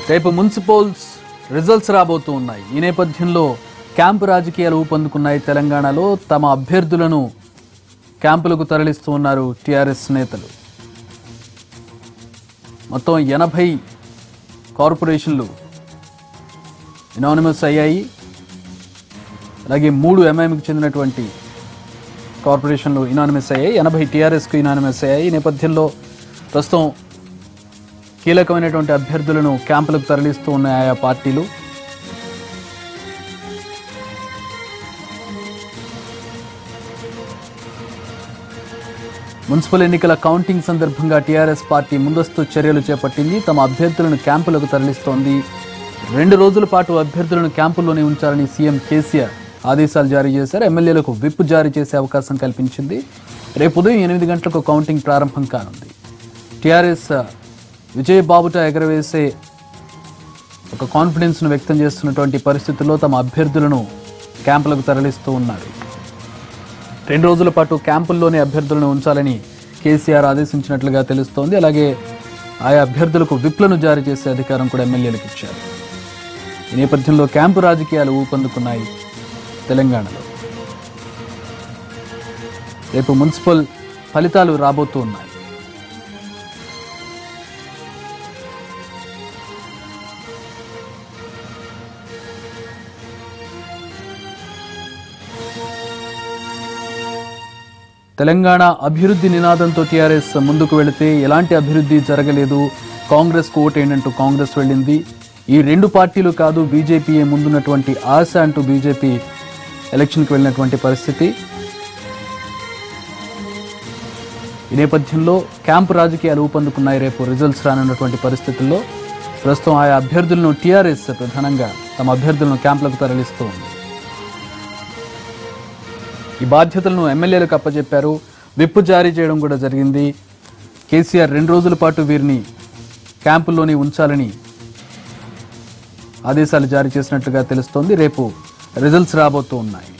రేపు municipals results రాబోతూ ఉన్నాయి ఈ నేపథ్యంలో క్యాంపు రాజకీయాలు ఊపందుకున్నాయి తెలంగాణలో తమ అభ్యర్థులను క్యాంపులకు తరలిస్తూ ఉన్నారు టీఆర్ఎస్ నేతలు మొత్తం ఎనభై కార్పొరేషన్లు ఇనానిమస్ అయ్యాయి అలాగే మూడు ఎంఐఎంకి చెందినటువంటి కార్పొరేషన్లు ఇనానిమస్ అయ్యాయి ఎనభై టీఆర్ఎస్కు ఇనానిమస్ అయ్యాయి ఈ నేపథ్యంలో ప్రస్తుతం కీలకమైనటువంటి అభ్యర్థులను క్యాంపులకు తరలిస్తూ ఉన్నాయి ఆయా పార్టీలు మున్సిపల్ ఎన్నికల కౌంటింగ్ సందర్భంగా టీఆర్ఎస్ పార్టీ ముందస్తు చర్యలు చేపట్టింది తమ అభ్యర్థులను క్యాంపులకు తరలిస్తోంది రెండు రోజుల పాటు అభ్యర్థులను క్యాంపుల్లోనే ఉంచాలని సీఎం కేసీఆర్ ఆదేశాలు జారీ చేశారు ఎమ్మెల్యేలకు విప్ జారీ చేసే అవకాశం కల్పించింది రేపు ఉదయం ఎనిమిది గంటలకు కౌంటింగ్ ప్రారంభం కానుంది టీఆర్ఎస్ విజయ్ బాబుట ఎగరవేసే ఒక కాన్ఫిడెన్స్ను వ్యక్తం చేస్తున్నటువంటి పరిస్థితుల్లో తమ అభ్యర్థులను క్యాంపులకు తరలిస్తూ ఉన్నారు రెండు రోజుల పాటు క్యాంపుల్లోనే అభ్యర్థులను ఉంచాలని కేసీఆర్ ఆదేశించినట్లుగా తెలుస్తోంది అలాగే ఆయా అభ్యర్థులకు విప్లను జారీ చేసే అధికారం కూడా ఎమ్మెల్యేలకు ఇచ్చారు ఈ నేపథ్యంలో క్యాంపు రాజకీయాలు ఊపందుకున్నాయి తెలంగాణలో రేపు మున్సిపల్ ఫలితాలు రాబోతూ ఉన్నాయి తెలంగాణ అభివృద్ధి నినాదంతో టీఆర్ఎస్ ముందుకు వెళితే ఎలాంటి అభివృద్ధి జరగలేదు కాంగ్రెస్కు ఓటేయంటూ కాంగ్రెస్ వెళ్ళింది ఈ రెండు పార్టీలు కాదు బీజేపీయే ముందున్నటువంటి ఆశ అంటూ బీజేపీ ఎలక్షన్కి వెళ్ళినటువంటి పరిస్థితి ఈ నేపథ్యంలో క్యాంపు రాజకీయాలు ఊపందుకున్నాయి రేపు రిజల్ట్స్ రానున్నటువంటి పరిస్థితుల్లో ప్రస్తుతం ఆయా అభ్యర్థులను టీఆర్ఎస్ ప్రధానంగా తమ అభ్యర్థులను క్యాంపులకు తరలిస్తూ ఉంది ఈ బాధ్యతలను ఎమ్మెల్యేలకు అప్పచెప్పారు విప్పు జారీ చేయడం కూడా జరిగింది కేసీఆర్ రెండు రోజుల పాటు వీరిని క్యాంపుల్లోనే ఉంచాలని ఆదేశాలు జారీ చేసినట్లుగా తెలుస్తోంది రేపు రిజల్ట్స్ రాబోతూ ఉన్నాయి